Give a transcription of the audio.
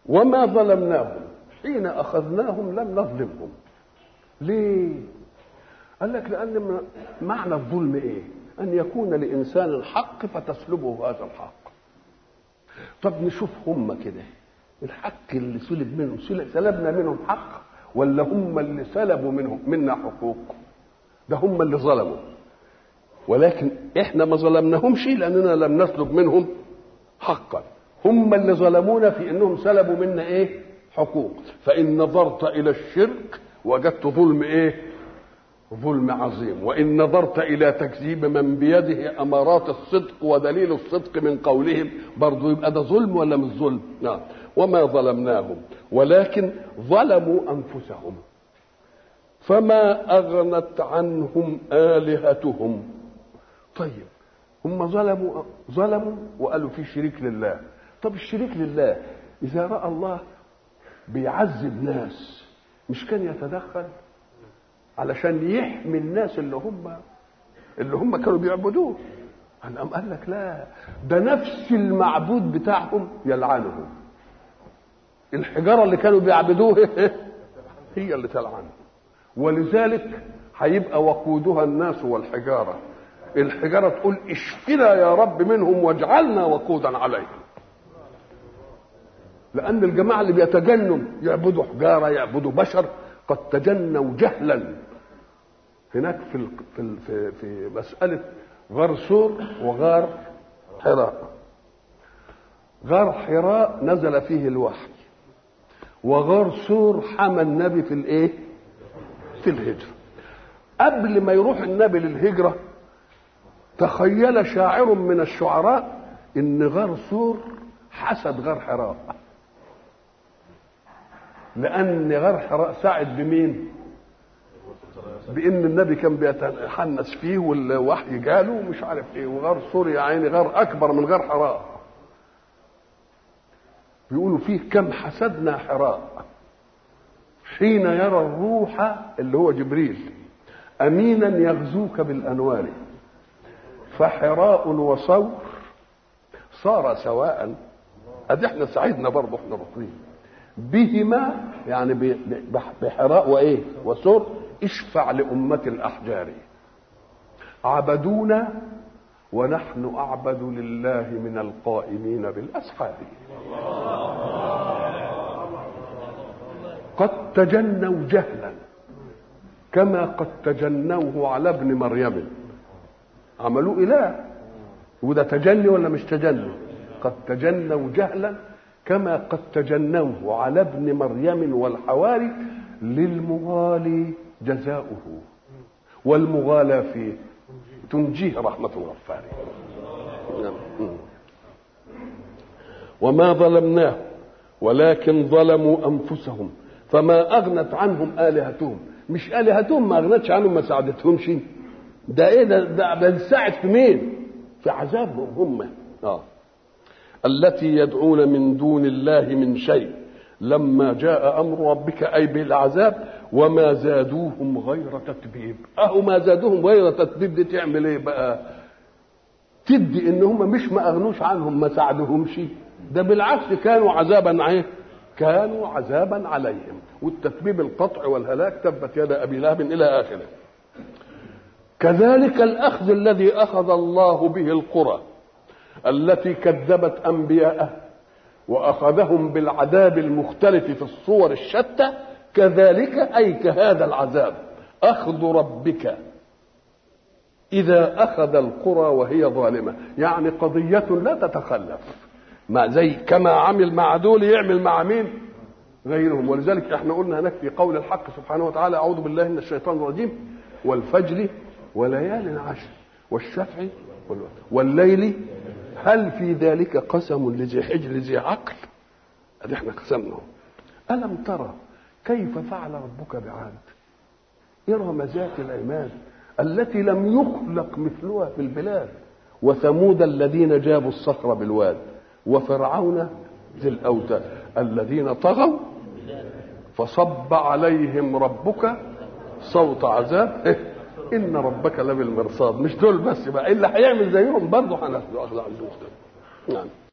وما ظلمناهم حين اخذناهم لم نظلمهم ليه قال لك لان معنى الظلم ايه ان يكون لانسان الحق فتسلبه هذا الحق طب نشوف هم كده الحق اللي سلب منهم سلبنا منهم حق ولا هم اللي سلبوا منهم منا حقوق ده هم اللي ظلموا ولكن احنا ما ظلمناهمش لاننا لم نسلب منهم حقا هم اللي ظلمونا في انهم سلبوا منا ايه حقوق فان نظرت الى الشرك وجدت ظلم ايه ظلم عظيم وان نظرت الى تكذيب من بيده امارات الصدق ودليل الصدق من قولهم برضه يبقى ده ظلم ولا مش ظلم نعم وما ظلمناهم ولكن ظلموا انفسهم فما اغنت عنهم الهتهم طيب هم ظلموا ظلموا وقالوا في شريك لله طب الشريك لله اذا راى الله بيعذب ناس مش كان يتدخل علشان يحمي الناس اللي هم اللي هم كانوا بيعبدوه قام قال لك لا ده نفس المعبود بتاعهم يلعنهم الحجاره اللي كانوا بيعبدوه هي اللي تلعنهم ولذلك هيبقى وقودها الناس والحجاره الحجاره تقول اشفنا يا رب منهم واجعلنا وقودا عليهم لان الجماعه اللي بيتجنوا يعبدوا حجاره يعبدوا بشر قد تجنوا جهلا هناك في في في, في مساله غار سور وغار حراء غار حراء نزل فيه الوحي وغار سور حمى النبي في الايه في الهجره قبل ما يروح النبي للهجره تخيل شاعر من الشعراء ان غار سور حسد غار حراء لان غار حراء ساعد بمين بان النبي كان بيتحنس فيه والوحي جاله ومش عارف ايه وغار سور يا عيني غار اكبر من غار حراء بيقولوا فيه كم حسدنا حراء حين يرى الروح اللي هو جبريل امينا يغزوك بالانوار فحراء وصور صار سواء ادي احنا سعيدنا برضه احنا رطبين بهما يعني بحراء وايه وسور اشفع لأمة الأحجار عبدونا ونحن أعبد لله من القائمين بالأسحار قد تجنوا جهلا كما قد تجنوه على ابن مريم عملوه إله وده تجني ولا مش تجني قد تجنوا جهلا كما قد تجنوه على ابن مريم والحواري للمغالي جزاؤه والمغالى فيه تنجيه رحمة الغفار وما ظلمناه ولكن ظلموا أنفسهم فما أغنت عنهم آلهتهم مش آلهتهم ما أغنتش عنهم ما ساعدتهمش ده إيه ده ده بنساعد في مين؟ في عذابهم هم آه. التي يدعون من دون الله من شيء لما جاء امر ربك اي بالعذاب وما زادوهم غير تتبيب اهو ما زادوهم غير تتبيب دي تعمل ايه بقى تدي ان هم مش ما اغنوش عنهم ما ساعدوهمش ده بالعكس كانوا عذابا عليه كانوا عذابا عليهم والتتبيب القطع والهلاك تبت يد ابي لهب الى اخره كذلك الاخذ الذي اخذ الله به القرى التي كذبت انبياءه واخذهم بالعذاب المختلف في الصور الشتى كذلك اي كهذا العذاب اخذ ربك اذا اخذ القرى وهي ظالمه يعني قضيه لا تتخلف ما زي كما عمل مع دول يعمل مع مين غيرهم ولذلك احنا قلنا هناك في قول الحق سبحانه وتعالى اعوذ بالله من الشيطان الرجيم والفجر وليال عشر والشفع والليل هل في ذلك قسم لذي حجر ذي عقل ادي احنا قسمنا الم ترى كيف فعل ربك بعاد ارم ذات العماد التي لم يخلق مثلها في البلاد وثمود الذين جابوا الصخر بالواد وفرعون ذي الاوتاد الذين طغوا فصب عليهم ربك صوت عذاب ان ربك لبالمرصاد مش دول بس بقى اللي هيعمل زيهم برضه هناخده اخذ عزوز نعم